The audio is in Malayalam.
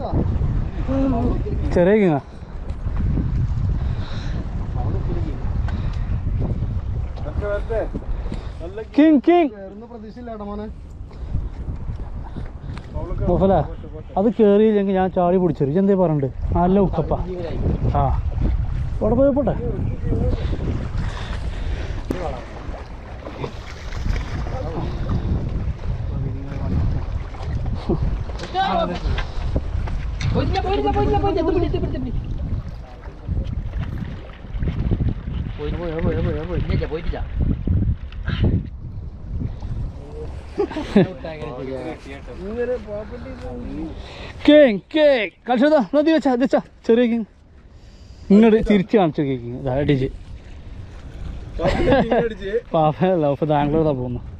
ചെറിയ കിങ്ങ കിങ് കിങ് മൊഫല അത് കേറിയില്ലെങ്കിൽ ഞാൻ ചാടി പിടിച്ചു എന്തേ പറഞ്ഞിട്ട് നല്ല ഉക്കപ്പ ആ അവിടെ പോയി പോട്ടെ പോയിട്ടില്ല പോയിട്ടില്ല പോയിട്ടില്ല പോയിട്ടില്ല ഇത് പിടി, ഇത് പിടി, ഇത് പിടി. പോയിട്ടില്ല പോയിട്ടില്ല കിങ് കിങ് കളിച്ചതാ നദി വെച്ചാ വെച്ചാ ചെറിയ കിങ് ഇങ്ങോട്ട് തിരിച്ച് കാണിച്ചു കിങ് അടിച്ച് പാപ്പല്ല ഇപ്പൊ ബാംഗ്ലൂർ പോകുന്നു